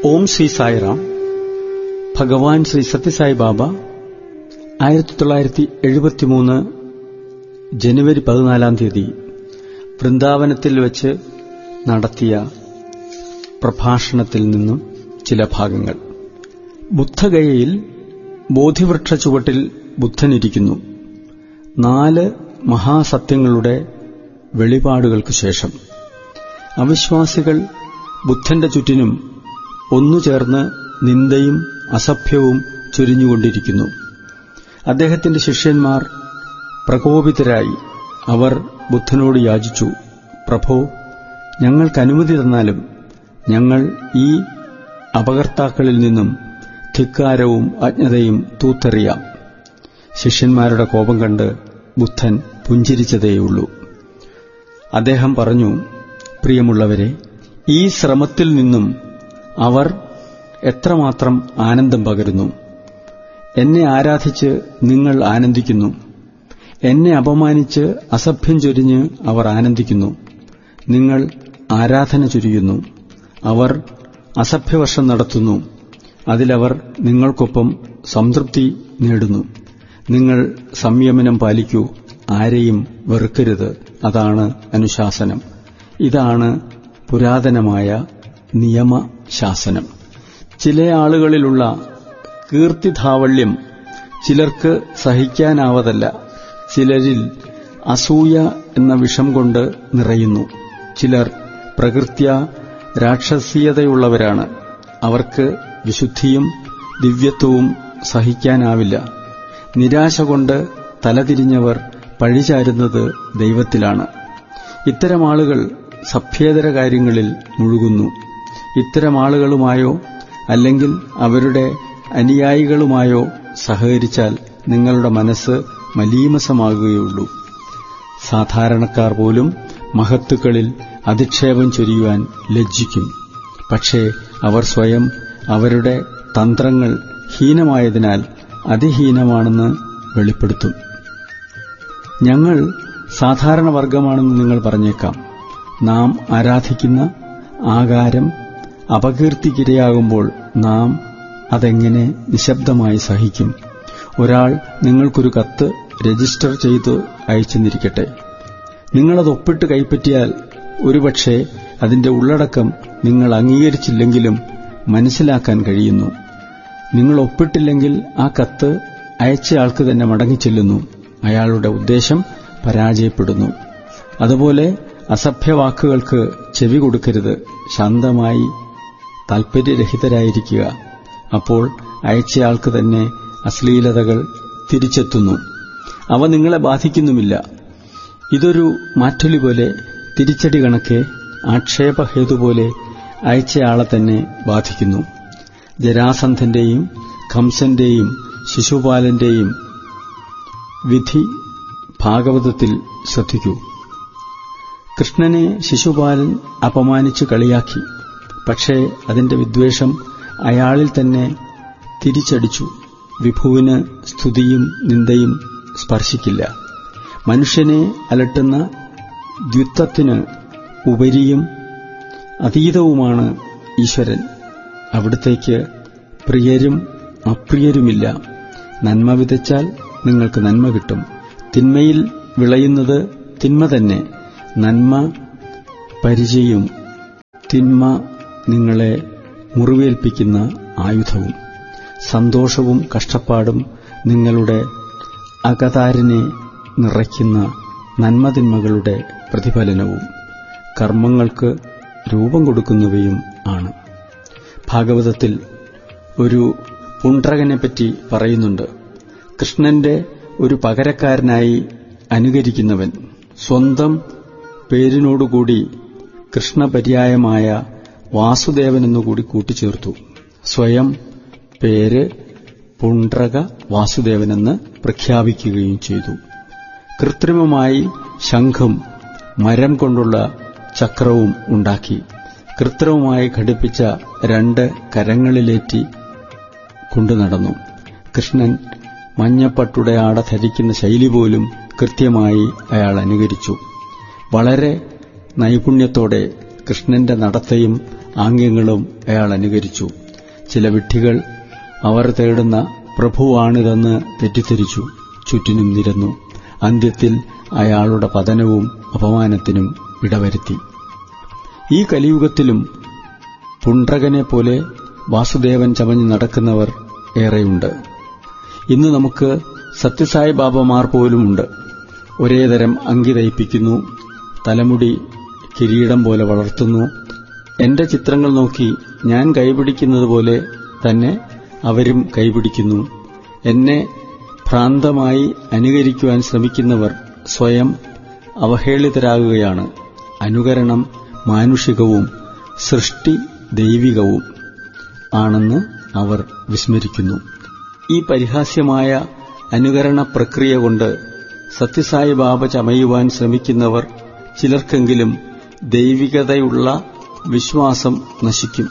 ഓം ശ്രീ സായിറാം ഭഗവാൻ ശ്രീ സത്യസായി ബാബ ആയിരത്തി തൊള്ളായിരത്തി എഴുപത്തിമൂന്ന് ജനുവരി പതിനാലാം തീയതി വൃന്ദാവനത്തിൽ വെച്ച് നടത്തിയ പ്രഭാഷണത്തിൽ നിന്നും ചില ഭാഗങ്ങൾ ബുദ്ധഗയയിൽ ബോധിവൃക്ഷ ചുവട്ടിൽ ബുദ്ധനിരിക്കുന്നു നാല് മഹാസത്യങ്ങളുടെ വെളിപാടുകൾക്ക് ശേഷം അവിശ്വാസികൾ ബുദ്ധന്റെ ചുറ്റിനും ഒന്നുചേർന്ന് നിന്ദയും അസഭ്യവും ചൊരിഞ്ഞുകൊണ്ടിരിക്കുന്നു അദ്ദേഹത്തിന്റെ ശിഷ്യന്മാർ പ്രകോപിതരായി അവർ ബുദ്ധനോട് യാചിച്ചു പ്രഭോ ഞങ്ങൾക്ക് അനുമതി തന്നാലും ഞങ്ങൾ ഈ അപകർത്താക്കളിൽ നിന്നും ധിക്കാരവും അജ്ഞതയും തൂത്തെറിയാം ശിഷ്യന്മാരുടെ കോപം കണ്ട് ബുദ്ധൻ പുഞ്ചിരിച്ചതേയുള്ളൂ അദ്ദേഹം പറഞ്ഞു പ്രിയമുള്ളവരെ ഈ ശ്രമത്തിൽ നിന്നും അവർ എത്രമാത്രം ആനന്ദം പകരുന്നു എന്നെ ആരാധിച്ച് നിങ്ങൾ ആനന്ദിക്കുന്നു എന്നെ അപമാനിച്ച് അസഭ്യം ചൊരിഞ്ഞ് അവർ ആനന്ദിക്കുന്നു നിങ്ങൾ ആരാധന ചൊരിയുന്നു അവർ അസഭ്യവർഷം നടത്തുന്നു അതിലവർ നിങ്ങൾക്കൊപ്പം സംതൃപ്തി നേടുന്നു നിങ്ങൾ സംയമനം പാലിക്കൂ ആരെയും വെറുക്കരുത് അതാണ് അനുശാസനം ഇതാണ് പുരാതനമായ നിയമശാസനം ചില ആളുകളിലുള്ള കീർത്തിധാവള്യം ചിലർക്ക് സഹിക്കാനാവതല്ല ചിലരിൽ അസൂയ എന്ന വിഷം കൊണ്ട് നിറയുന്നു ചിലർ പ്രകൃത്യ രാക്ഷസീയതയുള്ളവരാണ് അവർക്ക് വിശുദ്ധിയും ദിവ്യത്വവും സഹിക്കാനാവില്ല നിരാശ കൊണ്ട് തലതിരിഞ്ഞവർ പഴിചാരുന്നത് ദൈവത്തിലാണ് ഇത്തരം ആളുകൾ സഭ്യേതര കാര്യങ്ങളിൽ മുഴുകുന്നു ഇത്തരം ആളുകളുമായോ അല്ലെങ്കിൽ അവരുടെ അനുയായികളുമായോ സഹകരിച്ചാൽ നിങ്ങളുടെ മനസ്സ് മലീമസമാകുകയുള്ളൂ സാധാരണക്കാർ പോലും മഹത്തുക്കളിൽ അധിക്ഷേപം ചൊരിയുവാൻ ലജ്ജിക്കും പക്ഷേ അവർ സ്വയം അവരുടെ തന്ത്രങ്ങൾ ഹീനമായതിനാൽ അതിഹീനമാണെന്ന് വെളിപ്പെടുത്തും ഞങ്ങൾ സാധാരണ വർഗമാണെന്ന് നിങ്ങൾ പറഞ്ഞേക്കാം നാം ആരാധിക്കുന്ന ആകാരം അപകീർത്തിക്കിരയാകുമ്പോൾ നാം അതെങ്ങനെ നിശബ്ദമായി സഹിക്കും ഒരാൾ നിങ്ങൾക്കൊരു കത്ത് രജിസ്റ്റർ ചെയ്ത് അയച്ചെന്നിരിക്കട്ടെ നിങ്ങളത് ഒപ്പിട്ട് കൈപ്പറ്റിയാൽ ഒരുപക്ഷെ അതിന്റെ ഉള്ളടക്കം നിങ്ങൾ അംഗീകരിച്ചില്ലെങ്കിലും മനസ്സിലാക്കാൻ കഴിയുന്നു നിങ്ങൾ ഒപ്പിട്ടില്ലെങ്കിൽ ആ കത്ത് അയച്ചയാൾക്ക് തന്നെ മടങ്ങിച്ചെല്ലുന്നു അയാളുടെ ഉദ്ദേശം പരാജയപ്പെടുന്നു അതുപോലെ അസഭ്യവാക്കുകൾക്ക് ചെവി കൊടുക്കരുത് ശാന്തമായി താൽപര്യരഹിതരായിരിക്കുക അപ്പോൾ അയച്ചയാൾക്ക് തന്നെ അശ്ലീലതകൾ തിരിച്ചെത്തുന്നു അവ നിങ്ങളെ ബാധിക്കുന്നുമില്ല ഇതൊരു മാറ്റൊലി പോലെ തിരിച്ചടി കണക്കെ ആക്ഷേപഹേതു പോലെ അയച്ചയാളെ തന്നെ ബാധിക്കുന്നു ജരാസന്ധന്റെയും കംസന്റെയും ശിശുപാലന്റെയും വിധി ഭാഗവതത്തിൽ ശ്രദ്ധിക്കൂ കൃഷ്ണനെ ശിശുപാലൻ അപമാനിച്ചു കളിയാക്കി പക്ഷേ അതിന്റെ വിദ്വേഷം അയാളിൽ തന്നെ തിരിച്ചടിച്ചു വിഭുവിന് സ്തുതിയും നിന്ദയും സ്പർശിക്കില്ല മനുഷ്യനെ അലട്ടുന്ന ദ്വിത്വത്തിന് ഉപരിയും അതീതവുമാണ് ഈശ്വരൻ അവിടത്തേക്ക് പ്രിയരും അപ്രിയരുമില്ല നന്മ വിതച്ചാൽ നിങ്ങൾക്ക് നന്മ കിട്ടും തിന്മയിൽ വിളയുന്നത് തിന്മ തന്നെ നന്മ പരിചയും തിന്മ നിങ്ങളെ മുറിവേൽപ്പിക്കുന്ന ആയുധവും സന്തോഷവും കഷ്ടപ്പാടും നിങ്ങളുടെ അകതാരിനെ നിറയ്ക്കുന്ന നന്മതിന്മകളുടെ പ്രതിഫലനവും കർമ്മങ്ങൾക്ക് രൂപം കൊടുക്കുന്നവയും ആണ് ഭാഗവതത്തിൽ ഒരു പുണ്ട്രകനെപ്പറ്റി പറയുന്നുണ്ട് കൃഷ്ണന്റെ ഒരു പകരക്കാരനായി അനുകരിക്കുന്നവൻ സ്വന്തം പേരിനോടുകൂടി കൃഷ്ണപര്യായമായ വാസുദേവനെന്നുകൂടി കൂട്ടിച്ചേർത്തു സ്വയം പേര് പുണ്ട്രക വാസുദേവനെന്ന് പ്രഖ്യാപിക്കുകയും ചെയ്തു കൃത്രിമമായി ശംഖും മരം കൊണ്ടുള്ള ചക്രവും ഉണ്ടാക്കി കൃത്രിമമായി ഘടിപ്പിച്ച രണ്ട് കരങ്ങളിലേറ്റി കൊണ്ടു നടന്നു കൃഷ്ണൻ മഞ്ഞപ്പട്ടുടെ ആട ധരിക്കുന്ന ശൈലി പോലും കൃത്യമായി അയാൾ അനുകരിച്ചു വളരെ നൈപുണ്യത്തോടെ കൃഷ്ണന്റെ നടത്തയും ആംഗ്യങ്ങളും അയാൾ അനുകരിച്ചു ചില വിഡ്ഢികൾ അവർ തേടുന്ന പ്രഭുവാണിതെന്ന് തെറ്റിദ്ധരിച്ചു ചുറ്റിനും നിരന്നു അന്ത്യത്തിൽ അയാളുടെ പതനവും അപമാനത്തിനും ഇടവരുത്തി ഈ കലിയുഗത്തിലും പുണ്ട്രകനെ പോലെ വാസുദേവൻ ചമഞ്ഞു നടക്കുന്നവർ ഏറെയുണ്ട് ഇന്ന് നമുക്ക് സത്യസായി ബാബമാർ പോലുമുണ്ട് ഒരേതരം അങ്കി തയ്പ്പിക്കുന്നു തലമുടി കിരീടം പോലെ വളർത്തുന്നു എന്റെ ചിത്രങ്ങൾ നോക്കി ഞാൻ കൈപിടിക്കുന്നത് പോലെ തന്നെ അവരും കൈപിടിക്കുന്നു എന്നെ ഭ്രാന്തമായി അനുകരിക്കുവാൻ ശ്രമിക്കുന്നവർ സ്വയം അവഹേളിതരാകുകയാണ് അനുകരണം മാനുഷികവും സൃഷ്ടി ദൈവികവും ആണെന്ന് അവർ വിസ്മരിക്കുന്നു ഈ പരിഹാസ്യമായ അനുകരണ പ്രക്രിയ കൊണ്ട് സത്യസായി ബാബ ചമയുവാൻ ശ്രമിക്കുന്നവർ ചിലർക്കെങ്കിലും ദൈവികതയുള്ള വിശ്വാസം നശിക്കും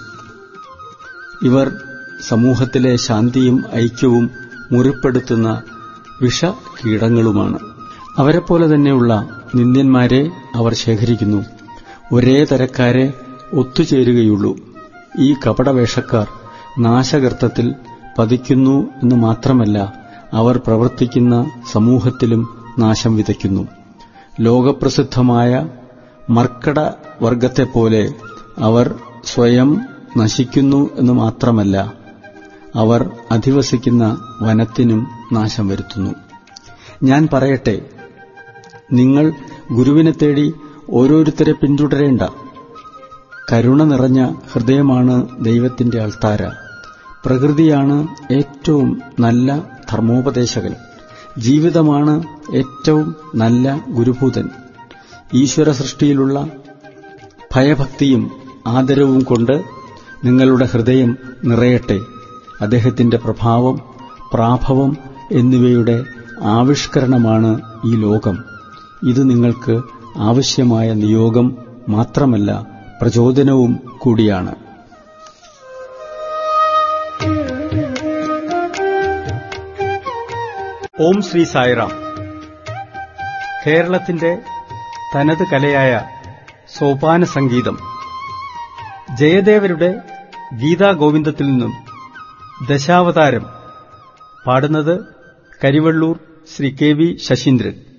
ഇവർ സമൂഹത്തിലെ ശാന്തിയും ഐക്യവും മുറിപ്പെടുത്തുന്ന വിഷകീടങ്ങളുമാണ് അവരെപ്പോലെ തന്നെയുള്ള നിന്ദ്യന്മാരെ അവർ ശേഖരിക്കുന്നു ഒരേ തരക്കാരെ ഒത്തുചേരുകയുള്ളൂ ഈ കപടവേഷക്കാർ നാശകർത്തത്തിൽ പതിക്കുന്നു എന്ന് മാത്രമല്ല അവർ പ്രവർത്തിക്കുന്ന സമൂഹത്തിലും നാശം വിതയ്ക്കുന്നു ലോകപ്രസിദ്ധമായ മർക്കട വർഗത്തെപ്പോലെ അവർ സ്വയം നശിക്കുന്നു എന്ന് മാത്രമല്ല അവർ അധിവസിക്കുന്ന വനത്തിനും നാശം വരുത്തുന്നു ഞാൻ പറയട്ടെ നിങ്ങൾ ഗുരുവിനെ തേടി ഓരോരുത്തരെ പിന്തുടരേണ്ട കരുണ നിറഞ്ഞ ഹൃദയമാണ് ദൈവത്തിന്റെ അൾത്താര പ്രകൃതിയാണ് ഏറ്റവും നല്ല ധർമ്മോപദേശകൻ ജീവിതമാണ് ഏറ്റവും നല്ല ഗുരുഭൂതൻ ഈശ്വര സൃഷ്ടിയിലുള്ള ഭയഭക്തിയും ആദരവും കൊണ്ട് നിങ്ങളുടെ ഹൃദയം നിറയട്ടെ അദ്ദേഹത്തിന്റെ പ്രഭാവം പ്രാഭവം എന്നിവയുടെ ആവിഷ്കരണമാണ് ഈ ലോകം ഇത് നിങ്ങൾക്ക് ആവശ്യമായ നിയോഗം മാത്രമല്ല പ്രചോദനവും കൂടിയാണ് ഓം ശ്രീ സായിറാം കേരളത്തിന്റെ തനത് കലയായ സോപാന സംഗീതം ജയദേവരുടെ ഗീതാ ഗോവിന്ദത്തിൽ നിന്നും ദശാവതാരം പാടുന്നത് കരിവള്ളൂർ ശ്രീ കെ വി ശശീന്ദ്രൻ